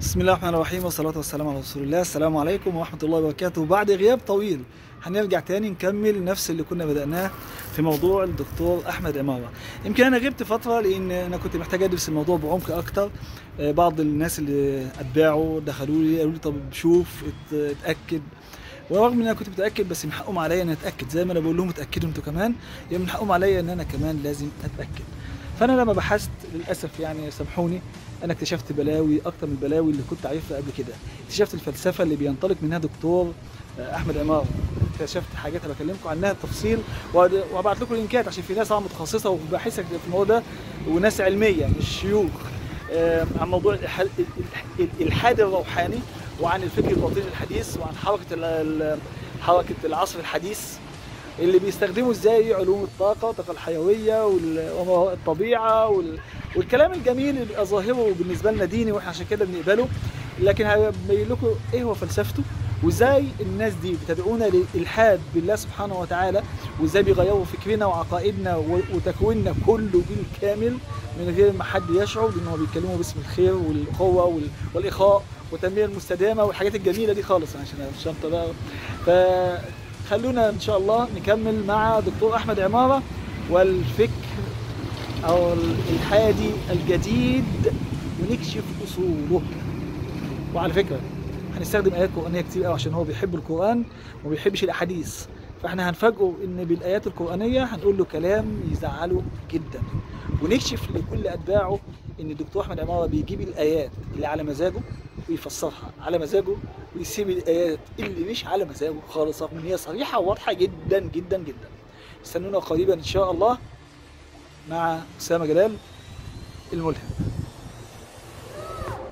بسم الله الرحمن الرحيم والصلاة والسلام على رسول الله السلام عليكم ورحمة الله وبركاته بعد غياب طويل هنرجع تاني نكمل نفس اللي كنا بدأناه في موضوع الدكتور أحمد عمارة يمكن أنا غبت فترة لأن أنا كنت محتاج أدرس الموضوع بعمق أكتر آه، بعض الناس اللي أتباعه دخلوا لي قالوا لي طب شوف ات- اتأكد ورغم ان انا كنت متاكد بس من حقهم عليا ان اتاكد زي ما انا بقول لهم اتاكدوا انتوا كمان يبقى من حقهم عليا ان انا كمان لازم اتاكد فانا لما بحثت للاسف يعني سامحوني انا اكتشفت بلاوي اكتر من البلاوي اللي كنت عارفها قبل كده اكتشفت الفلسفه اللي بينطلق منها دكتور آه، احمد عمار اكتشفت حاجات بكلمكم عنها تفصيل وهد- وهبعت لكم لينكات عشان في ناس طبعا متخصصه وباحثه في الموضوع ده وناس علميه مش شيوخ آه، عن موضوع الإلح- الإلح- الالحاد الروحاني وعن الفكر الباطني الحديث وعن حركه ال- ال- حركه العصر الحديث اللي بيستخدموا ازاي علوم الطاقه والطاقه الحيويه وال- وما- الطبيعه وال- والكلام الجميل اللي بيبقى ظاهره بالنسبه لنا ديني واحنا عشان كده بنقبله لكن هبين لكم ايه هو فلسفته وازاي الناس دي بتدعونا للالحاد بالله سبحانه وتعالى وازاي بيغيروا فكرنا وعقائدنا و- وتكويننا كله بالكامل من غير ما حد يشعر لان هو بيتكلموا باسم الخير والقوه وال- والاخاء والتنميه المستدامه والحاجات الجميله دي خالص عشان الشنطه بقى فخلونا ان شاء الله نكمل مع دكتور احمد عماره والفكر او الالحادي الجديد ونكشف اصوله وعلى فكره هنستخدم ايات قرانيه كتير قوي عشان هو بيحب القران وما بيحبش الاحاديث فاحنا هنفاجئه ان بالايات القرانيه هنقول له كلام يزعله جدا ونكشف لكل اتباعه ان الدكتور احمد عماره بيجيب الايات اللي على مزاجه ويفسرها على مزاجه ويسيب الايات اللي مش على مزاجه خالص رغم ان هي صريحه وواضحه جدا جدا جدا استنونا قريبا ان شاء الله مع اسامه جلال الملهم